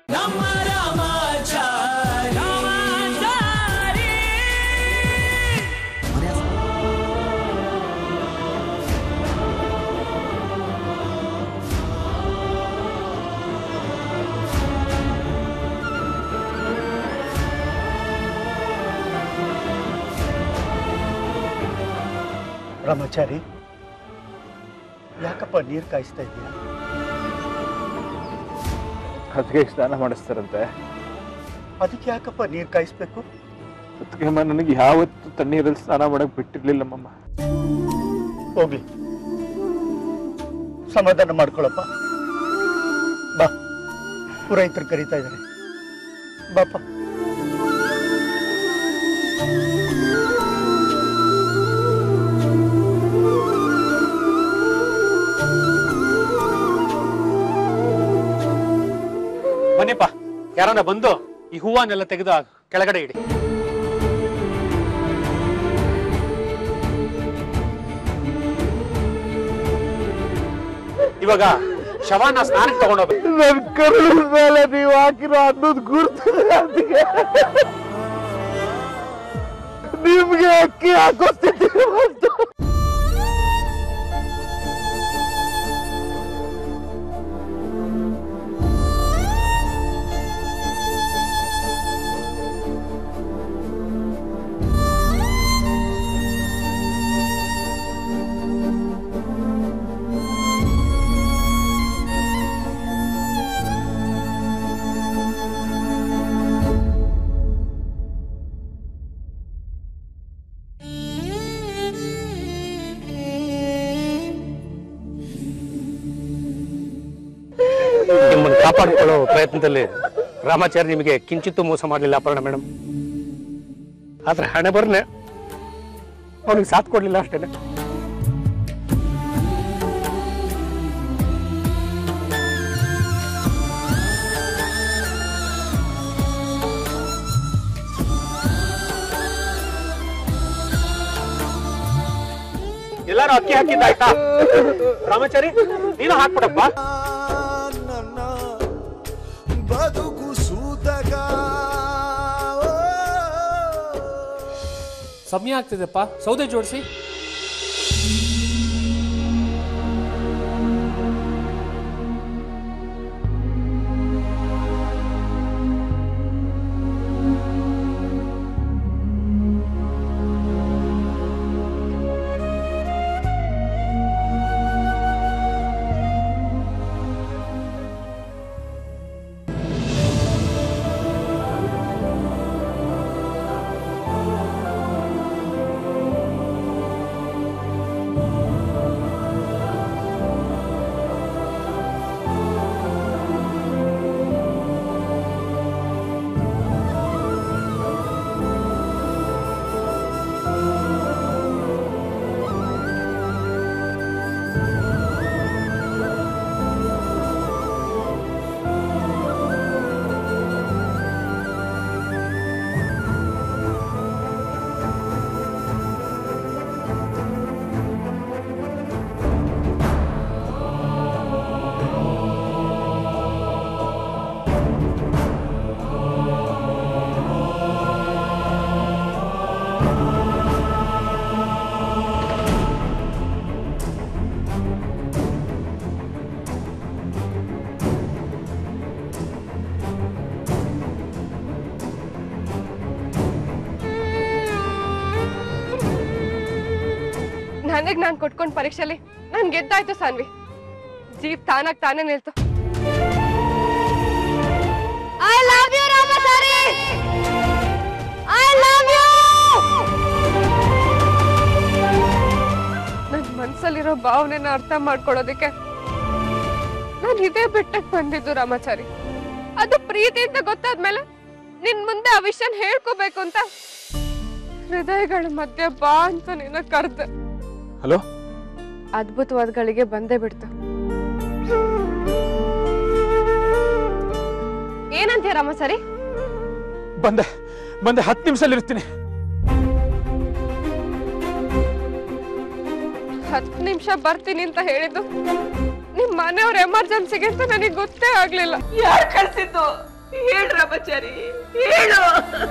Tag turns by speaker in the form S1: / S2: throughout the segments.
S1: ನಮ್ಮ ರಾಮಾಚಾರಿ
S2: ಬ್ರಹ್ಮಚಾರಿ ಯಾಕಪ್ಪ ನೀರು ಕಾಯಿಸ್ತಾ ಇದೀಯ
S3: ಅದಕ್ಕೆ ಸ್ನಾನ ಮಾಡಿಸ್ತಾರಂತೆ
S2: ಅದಕ್ಕೆ ಯಾಕಪ್ಪ ನೀರು ಕಾಯಿಸ್ಬೇಕು
S3: ಅದಕ್ಕೆ ಅಮ್ಮ ನನಗೆ ಯಾವತ್ತು ತಣ್ಣೀರಲ್ಲಿ ಸ್ನಾನ ಮಾಡಕ್ ಬಿಟ್ಟಿರ್ಲಿಲ್ಲಮ್ಮಮ್ಮ
S2: ಹೋಗ್ಲಿ ಸಮಾಧಾನ ಮಾಡ್ಕೊಳಪ್ಪ ಬಾ ಪುರೋಹಿತರು ಕರೀತಾ ಇದ್ದಾರೆ ಬಾಪ
S4: ಬನ್ನಿಪ್ಪ ಯಾರನ್ನ ಬಂದು ಈ ಹೂವನ್ನೆಲ್ಲ ತೆಗೆದು ಆ ಕೆಳಗಡೆ ಇಡಿ ಇವಾಗ ಶವನ ಸ್ನಾನಕ್ಕೆ ತಗೊಂಡೋಗ್ಬೇಕು
S3: ನನ್ ಕರುಳ ಮೇಲೆ ನೀವು ಹಾಕಿರೋ ಅನ್ನೋದು ಗುರ್ತದೆ ಅದಕ್ಕೆ ನಿಮ್ಗೆ ಅಕ್ಕಿ ಹಾಕೋಸ್ತಿದ್ದೀವಿ
S4: ನಿಮ್ಮನ್ನು ಕಾಪಾಡಿಕೊಳ್ಳೋ ಪ್ರಯತ್ನದಲ್ಲಿ ರಾಮಾಚಾರಿ ನಿಮಗೆ ಕಿಂಚಿತ್ತೂ ಮೋಸ ಮಾಡಲಿಲ್ಲ ಅಪರ್ಣ ಮೇಡಮ್ ಆದ್ರೆ ಹಣೆ ಬರ್ನೆ ಅವನಿಗೆ ಸಾಥ್ ಕೊಡ್ಲಿಲ್ಲ ಅಷ್ಟೇನೆ ಎಲ್ಲಾರು ಅಕ್ಕಿ ಹಾಕಿದ್ದಾಯ್ತಾ ರಾಮಾಚಾರಿ ನೀನು ಹಾಕ್ಬಿಡಪ್ಪ
S1: ನನ್ನ ಬದುಕು ಸೂತಕ
S4: ಸಮಯ ಆಗ್ತಿದೆಪ್ಪ ಸೌದೆ ಜೋಡಿಸಿ
S5: ನನಗ್ ನಾನ್ ಕೊಟ್ಕೊಂಡ್ ಪರೀಕ್ಷೆಲಿ ನಾನ್ ಗೆದ್ದಾಯ್ತು ಸಾನ್ವಿ ಜೀಪ್ ತಾನಾಗ್ ತಾನೇ ನಿಲ್ತು I love you Ramachari I love you ನನ್ ಮನ್ಸಲ್ಲಿರೋ ಭಾವನೆನ ಅರ್ಥ ಮಾಡ್ಕೊಳ್ಳೋದಕ್ಕೆ ನಾನು ಇದೇ ಬೆಟ್ಟಕ್ ಬಂದಿದ್ದು ರಾಮಾಚಾರಿ ಅದು ಪ್ರೀತಿ ಅಂತ ಗೊತ್ತಾದ್ಮೇಲೆ ನಿನ್ ಮುಂದೆ ಆ ವಿಷಯನ ಹೇಳ್ಕೋಬೇಕು ಅಂತ ಹೃದಯಗಳ ಮಧ್ಯೆ ಬಾ ಅಂತ ನಿನ್ನ ಕರ್ದೆ
S3: ಹಲೋ
S5: ಅದ್ಭುತವಾದ ಗಳಿಗೆ ಬಂದೇ ಬಿಡ್ತು ಏನಂತೀಯ ರಾಮ ಸರಿ
S3: ಬಂದೆ ಬಂದೆ ಹತ್ತು ನಿಮಿಷದಲ್ಲಿ ಇರ್ತೀನಿ
S5: ಹತ್ತು ನಿಮಿಷ ಬರ್ತೀನಿ ಅಂತ ಹೇಳಿದ್ದು ನಿಮ್ ಮನೆಯವ್ರ ಎಮರ್ಜೆನ್ಸಿಗೆ ಅಂತ ನನಗೆ ಗೊತ್ತೇ ಆಗ್ಲಿಲ್ಲ
S6: ಯಾರು ಕಳ್ಸಿದ್ದು ಹೇಳು ರಾಮಾಚಾರಿ ಹೇಳು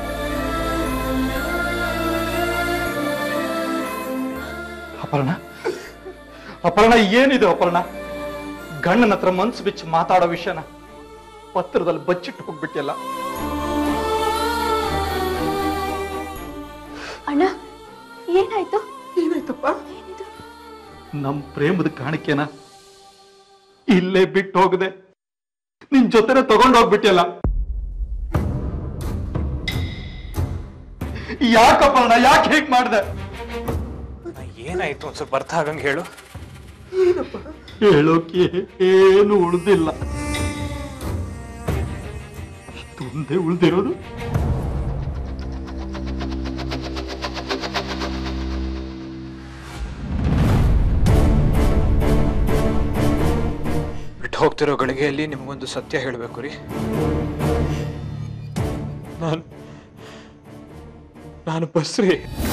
S7: ಅಪರ್ಣ ಅಪರ್ಣ ಏನಿದೆ ಅಪರ್ಣ ಗಂಡನ ಹತ್ರ ಮನ್ಸು ಬಿಚ್ಚಿ ಮಾತಾಡೋ ವಿಷಯನ ಪತ್ರದಲ್ಲಿ ಬಚ್ಚಿಟ್ಟು ಹೋಗ್ಬಿಟ್ಟಿಲ್ಲ
S8: ಅಣ್ಣ ಏನಾಯ್ತು
S6: ಏನಾಯ್ತಪ್ಪ
S7: ನಮ್ ಪ್ರೇಮದ ಕಾಣಿಕೆನ ಇಲ್ಲೇ ಬಿಟ್ಟು ಹೋಗದೆ ನಿನ್ ಜೊತೆನೆ ತಗೊಂಡೋಗ್ಬಿಟ್ಟಿಲ್ಲ ಯಾಕಪ್ಪರ್ಣ ಯಾಕೆ ಹೇಗ್ ಮಾಡ್ದೆ
S3: ಏನಾಯ್ತು ಒಂದ್ ಸ್ವಲ್ಪ ಅರ್ಥ ಆಗಂಗ್ ಹೇಳು
S7: ಹೇಳೋಕೆ ಏನು ಉಳ್ದಿಲ್ಲ ತುಂದೆ ಉಳ್ದಿರೋದು
S3: ಬಿಟ್ಟು ಹೋಗ್ತಿರೋ ಗಳಿಗೆಯಲ್ಲಿ ನಿಮ್ಗೊಂದು ಸತ್ಯ ಹೇಳ್ಬೇಕು ರೀ ನಾನು ನಾನು ಬಸ್ರಿ